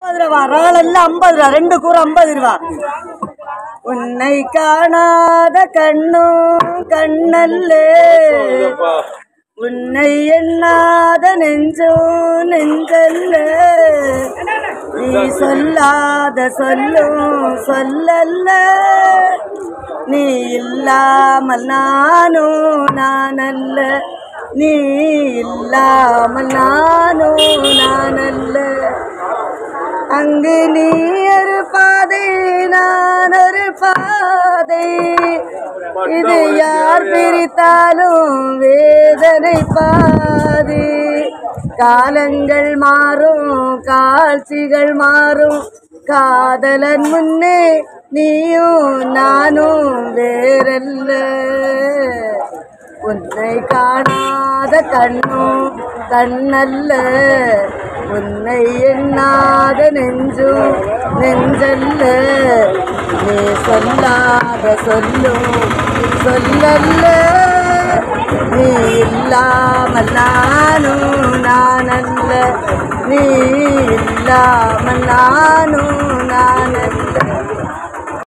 ஐம்பது ரூபா ராளல்ல ஐம்பது ரூபா ரெண்டு கூறு ஐம்பது ரூபா உன்னை காணாத கண்ணும் கண்ணல்லே உன்னை எண்ணாத நெஞ்சும் நெஞ்சல்ல நீ சொல்லாத சொல்லும் சொல்லல்ல நீ இல்லாமல் நானும் நானல்ல நீ இல்லாமல் நானும் நானல்ல அங்கு நீ ஒரு பாதை நான் ஒரு பாதை இது யார் பிரித்தாலும் வேதனை பாதி காலங்கள் மாறும் காட்சிகள் மாறும் காதலன் முன்னே நீயும் நானும் வேறல்ல உன்னை காணாத கண்ணும் கண்ணல்ல உன்னை எண்ணாத நெஞ்சும் நெஞ்சல்ல நீ சொல்லாத சொல்லும் சொல்லல்ல நீ இல்லாமல் நானும் நானல்ல நீ இல்லாமல் நானும் நானல்ல